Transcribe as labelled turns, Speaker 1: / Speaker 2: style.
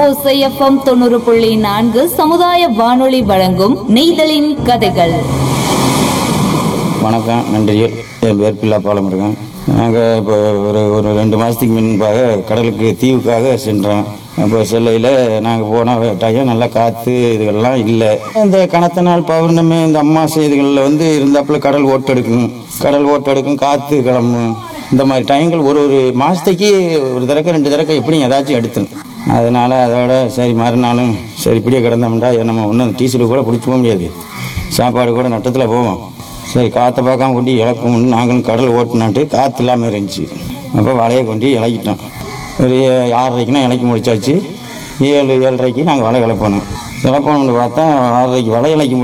Speaker 1: ஓசைஎஃப்எம் தொண்ணூறு புள்ளி நான்கு சமுதாய வானொலி வழங்கும் நெய்தலின் கதைகள்
Speaker 2: வணக்கம் நன்றிகள் என் பேர் பில்லாப்பாலம் இருக்கேன் நாங்கள் இப்போ ஒரு ஒரு ரெண்டு மாதத்துக்கு முன்பாக கடலுக்கு தீவுக்காக சென்றோம் அப்போ செல்லையில் நாங்கள் போன டைம் நல்லா காற்று இதுகள்லாம் இல்லை இந்த கனத்த நாள் பௌர்ணமி இந்த அம்மாசை இதுகளில் வந்து இருந்தாப்புல கடல் ஓட்டெடுக்கும் கடல் ஓட்டெடுக்கும் காற்று கிளம்பும் இந்த மாதிரி டைங்கள் ஒரு ஒரு மாதத்துக்கு ஒரு தடவை ரெண்டு தடவை எப்படியும் ஏதாச்சும் எடுத்துரும் அதனால் அதோட சரி மறுநாளும் சரி இப்படியே கிடந்தோம்டா நம்ம ஒன்றும் டீசல் கூட பிடிச்சி போக முடியாது சாப்பாடு கூட நட்டத்தில் போவோம் சரி காற்றை பார்க்காம கொண்டு இழக்கணும்னு நாங்களும் கடல் ஓட்டினாட்டு காற்று இல்லாமல் இருந்துச்சு அப்போ வலையை கொண்டு இலக்கிட்டோம் ஒரு ஆறரைக்குனா இலக்கி முடிச்சாச்சு ஏழு ஏழரைக்கு நாங்கள் வலை இழப்போனோம் இழப்போம்னு பார்த்தா ஆறரைக்கு வலை இலக்கி